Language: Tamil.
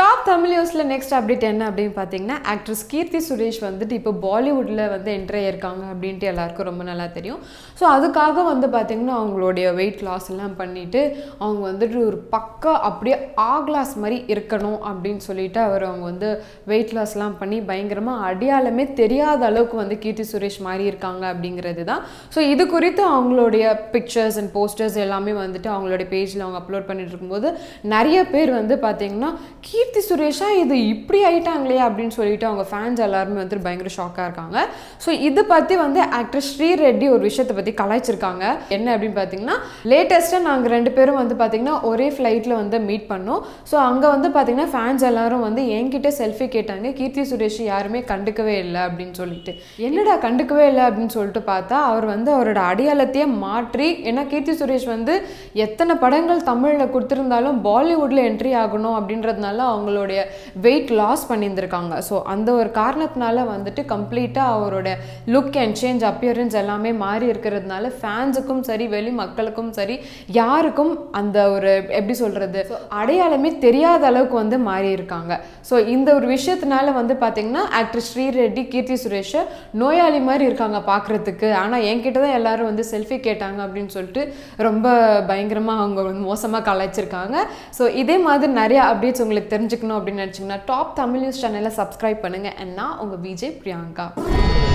டாப் தமிழ் நியூஸில் நெக்ஸ்ட் அப்டேட் என்ன அப்படின்னு பார்த்தீங்கன்னா ஆக்ட்ரஸ் கீர்த்தி சுரேஷ் வந்துட்டு இப்போ பாலிவுட்டில் வந்து என்ட்ரி ஆயிருக்காங்க அப்படின்ட்டு எல்லாருக்கும் ரொம்ப நல்லா தெரியும் ஸோ அதுக்காக வந்து பார்த்தீங்கன்னா அவங்களுடைய வெயிட் லாஸ் எல்லாம் பண்ணிட்டு அவங்க வந்துட்டு ஒரு பக்கா அப்படியே ஆ கிளாஸ் மாதிரி இருக்கணும் அப்படின்னு சொல்லிட்டு அவர் அவங்க வந்து வெயிட் லாஸ்லாம் பண்ணி பயங்கரமாக அடையாளமே தெரியாத அளவுக்கு வந்து கீர்த்தி சுரேஷ் மாறி இருக்காங்க அப்படிங்கிறது தான் ஸோ இது குறித்து அவங்களுடைய பிக்சர்ஸ் அண்ட் போஸ்டர்ஸ் எல்லாமே வந்துட்டு அவங்களுடைய பேஜில் அவங்க அப்லோட் பண்ணிட்டு இருக்கும்போது நிறைய பேர் வந்து பார்த்தீங்கன்னா கீர்த்தி சுரேஷா இது இப்படி ஆயிட்டாங்களே அப்படின்னு சொல்லிட்டு அவங்க ஃபேன்ஸ் எல்லாருமே வந்துட்டு பயங்கர ஷாக்காக இருக்காங்க ஸோ இது பற்றி வந்து ஆக்டர் ஸ்ரீ ரெட்டி ஒரு விஷயத்தை பற்றி கலாய்ச்சிருக்காங்க என்ன அப்படின்னு பார்த்தீங்கன்னா லேட்டஸ்ட்டாக நாங்கள் ரெண்டு பேரும் வந்து பார்த்தீங்கன்னா ஒரே ஃப்ளைட்டில் வந்து மீட் பண்ணோம் ஸோ அங்கே வந்து பார்த்தீங்கன்னா ஃபேன்ஸ் எல்லாரும் வந்து என்கிட்ட செல்ஃபி கேட்டாங்க கீர்த்தி சுரேஷ் யாருமே கண்டுக்கவே இல்லை அப்படின்னு சொல்லிட்டு என்னடா கண்டுக்கவே இல்லை அப்படின்னு சொல்லிட்டு பார்த்தா அவர் வந்து அவரோட அடையாளத்தையே மாற்றி ஏன்னா கீர்த்தி சுரேஷ் வந்து எத்தனை படங்கள் தமிழில் கொடுத்துருந்தாலும் பாலிவுட்டில் என்ட்ரி ஆகணும் அப்படின்றதுனால அவங்களுடைய வெயிட் லாஸ் பண்ணியிருந்திருக்காங்க ஸோ அந்த ஒரு காரணத்தினால வந்துட்டு கம்ப்ளீட்டாக அவரோட லுக் அண்ட் சேஞ்ச் அப்பியரன்ஸ் எல்லாமே மாறி இருக்கிறதுனால ஃபேன்ஸுக்கும் சரி வெளி மக்களுக்கும் சரி யாருக்கும் அந்த ஒரு எப்படி சொல்கிறது அடையாளமே தெரியாத அளவுக்கு வந்து மாறி இருக்காங்க ஸோ இந்த ஒரு விஷயத்தினால வந்து பார்த்தீங்கன்னா ஆக்டர் ஸ்ரீ ரெட்டி கீர்த்தி சுரேஷ் நோயாளி மாதிரி இருக்காங்க பார்க்குறதுக்கு ஆனால் என்கிட்ட தான் எல்லாரும் வந்து செல்ஃபி கேட்டாங்க அப்படின்னு சொல்லிட்டு ரொம்ப பயங்கரமாக அவங்க வந்து மோசமாக கலாய்ச்சிருக்காங்க ஸோ இதே மாதிரி நிறைய அப்டேட்ஸ் உங்களுக்கு தெரிஞ்சுக்கணும் அப்படின்னு நினச்சிங்கன்னா டாப் தமிழ் நியூஸ் சேனலை சப்ஸ்கிரைப் பண்ணுங்கள் and நான் உங்கள் விஜய் பிரியங்கா